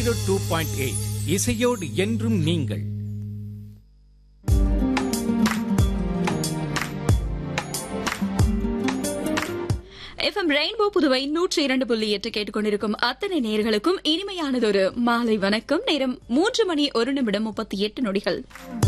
zero two point eight இசையோடு என்றும் நீங்கள் எஃப்எம் ரெயின்போ புதுவை நூற்றி இரண்டு புள்ளி எட்டு கேட்டுக்கொண்டிருக்கும் அத்தனை நேர்களுக்கும் இனிமையானதொரு மாலை வணக்கம் நேரம் மூன்று மணி ஒரு நிமிடம் முப்பத்தி எட்டு நொடிகள்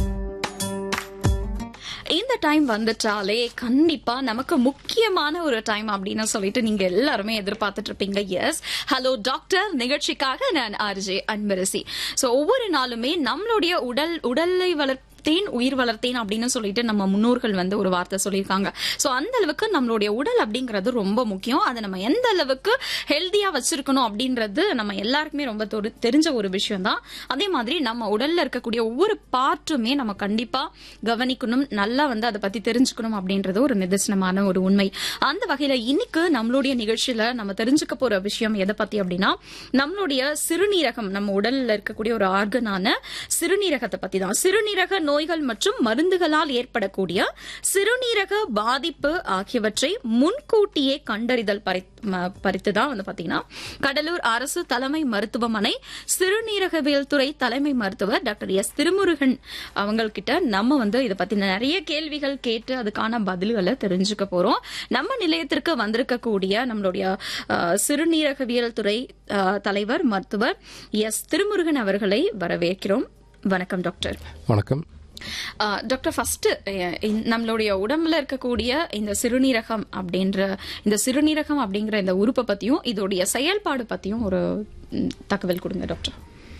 இந்த டைம் வந்துட்டாலே கண்டிப்பா நமக்கு முக்கியமான ஒரு டைம் அப்படின்னு சொல்லிட்டு நீங்க எல்லாருமே எதிர்பார்த்துட்டு இருப்பீங்க எஸ் ஹலோ டாக்டர் நிகழ்ச்சிக்காக நான் ஆர்ஜே அன்பரசி சோ ஒவ்வொரு நாளுமே நம்மளுடைய உடல் உடலை வளர்த்தேன் உயிர் வளர்த்தேன் அப்படின்னு சொல்லிட்டு நம்ம முன்னோர்கள் வந்து ஒரு வார்த்தை சொல்லியிருக்காங்க சோ அந்த அளவுக்கு நம்மளுடைய உடல் அப்படிங்கிறது ரொம்ப முக்கியம் அதை நம்ம எந்த அளவுக்கு ஹெல்தியா வச்சிருக்கணும் அப்படின்றது நம்ம எல்லாருக்குமே ரொம்ப தொரு- தெரிஞ்ச ஒரு விஷயம் தான் அதே மாதிரி நம்ம உடல்ல இருக்கக்கூடிய ஒவ்வொரு பார்ட்டுமே நம்ம கண்டிப்பா கவனிக்கணும் நல்லா வந்து அதை பத்தி தெரிஞ்சுக்கணும் அப்படின்றது ஒரு நிதர்சனமான ஒரு உண்மை அந்த வகையில இன்னைக்கு நம்மளுடைய நிகழ்ச்சியில நம்ம தெரிஞ்சுக்க போற விஷயம் எதை பத்தி அப்படின்னா நம்மளுடைய சிறுநீரகம் நம்ம உடல்ல இருக்கக்கூடிய ஒரு ஆர்கனான சிறுநீரகத்தை பத்தி தான் சிறுநீரக நோய்கள் மற்றும் மருந்துகளால் ஏற்படக்கூடிய சிறுநீரக பாதிப்பு ஆகியவற்றை முன்கூட்டியே கண்டறிதல் பறித்து தான் வந்து பாத்தீங்கன்னா கடலூர் அரசு தலைமை மருத்துவமனை சிறுநீரகவியல் துறை தலைமை மருத்துவர் டாக்டர் எஸ் திருமுருகன் அவங்கக்கிட்ட நம்ம வந்து இதை பத்தி நிறைய கேள்விகள் கேட்டு அதுக்கான பதில்களை தெரிஞ்சுக்க போறோம் நம்ம நிலையத்திற்கு வந்திருக்கக்கூடிய நம்மளுடைய அஹ், சிறுநீரகவியல் துறை அஹ், தலைவர் மருத்துவர் எஸ் திருமுருகன் அவர்களை வரவேற்கிறோம் வணக்கம் டாக்டர் வணக்கம் ஆஹ் டாக்டர் ஃபர்ஸ்ட் நம்மளுடைய உடம்புல இருக்கக்கூடிய இந்த சிறுநீரகம் அப்படின்ற இந்த சிறுநீரகம் அப்படிங்கிற இந்த உறுப்பை பத்தியும் இதோடைய செயல்பாடு பத்தியும் ஒரு ம், தகவல் கொடுங்க டாக்டர்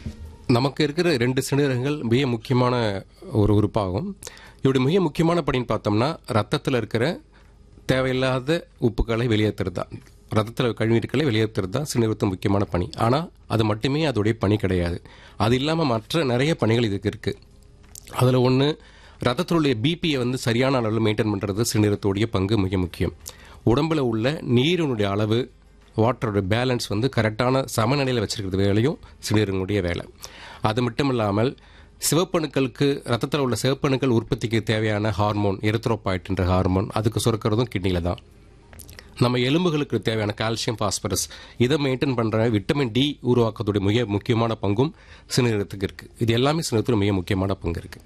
நமக்கு இருக்கிற ரெண்டு சிறுநீரகங்கள் மிக முக்கியமான ஒரு உறுப்பாகும் இவருடைய மிக முக்கியமான பணின்னு பார்த்தோம்னா ரத்தத்தில் இருக்கிற தேவையில்லாத உப்புக்களை வெளியேற்றுறது தான் ரத்தத்தில் கழிவுகளை வெளியேற்றுறது தான் சிறுநீரகத்தின் முக்கியமான பணி ஆனால் அது மட்டுமே அதோடைய பணி கிடையாது அது இல்லாமல் மற்ற நிறைய பணிகள் இதுக்கு இருக்குது அதில் ஒன்று ரத்தத்தினுடைய பிபியை வந்து சரியான அளவில் மெயின்டைன் பண்ணுறது சிறுநீரகத்துடைய பங்கு மிக முக்கியம் உடம்புல உள்ள நீரினுடைய அளவு வாட்டரோட பேலன்ஸ் வந்து கரெக்டான சமநிலையில் வச்சிருக்கிறது வேலையும் சிறுநீரகனுடைய வேலை அது மட்டும் இல்லாமல் சிவப்பணுக்களுக்கு ரத்தத்தில் உள்ள சிவப்பணுக்கள் உற்பத்திக்கு தேவையான ஹார்மோன் எரித்ரோபாய்ட்ன்ற ஹார்மோன் அதுக்கு சுரக்கிறதும் கிட்னியில் தான் நம்ம எலும்புகளுக்கு தேவையான கால்சியம் பாஸ்பரஸ் இதை மெயின்டைன் பண்ணுற விட்டமின் டி உருவாக்கத்துடைய மிக முக்கியமான பங்கும் சிறுநீரகத்துக்கு இருக்குது இது எல்லாமே சிறுநீரகத்தில் மிக முக்கியமான பங்கு இருக்குது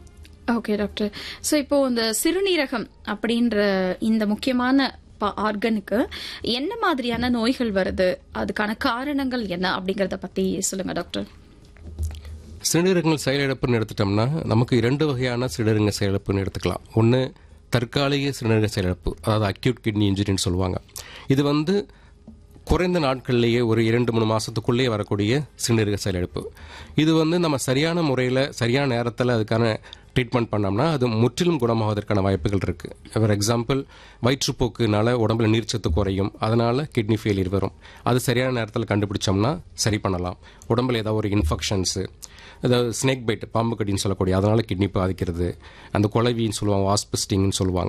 ஓகே டாக்டர் ஸோ இப்போ இந்த சிறுநீரகம் அப்படின்ற இந்த முக்கியமான ஆர்கனுக்கு என்ன மாதிரியான நோய்கள் வருது அதுக்கான காரணங்கள் என்ன அப்படிங்கறத பத்தி சொல்லுங்க டாக்டர் சிறுநீரகங்கள் செயலிழப்புன்னு எடுத்துட்டோம்னா நமக்கு இரண்டு வகையான சிறுநீரக செயலிழப்புன்னு எடுத்துக்கலாம் ஒன்று தற்காலிக சிறுநீரக செயலிழப்பு அதாவது அக்யூட் கிட்னி இன்ஜுரின்னு சொல்லுவாங்க இது வந்து குறைந்த நாட்கள்லேயே ஒரு இரண்டு மூணு மாதத்துக்குள்ளேயே வரக்கூடிய சிறுநீரக செயலிழப்பு இது வந்து நம்ம சரியான முறையில் சரியான நேரத்தில் அதுக்கான ட்ரீட்மெண்ட் பண்ணோம்னா அது முற்றிலும் குணமாவதற்கான வாய்ப்புகள் இருக்குது ஃபார் எக்ஸாம்பிள் வயிற்றுப்போக்குனால உடம்புல நீர்ச்சத்து குறையும் அதனால் கிட்னி ஃபெயிலியர் வரும் அது சரியான நேரத்தில் கண்டுபிடிச்சோம்னா சரி பண்ணலாம் உடம்புல ஏதாவது ஒரு இன்ஃபெக்ஷன்ஸு அதாவது ஸ்னேக் பைட் பாம்பு கடின்னு சொல்லக்கூடிய அதனால் கிட்னி பாதிக்கிறது அந்த குழவின்னு சொல்லுவாங்க வாஸ்பிஸ்டிங்னு சொல்லுவாங்க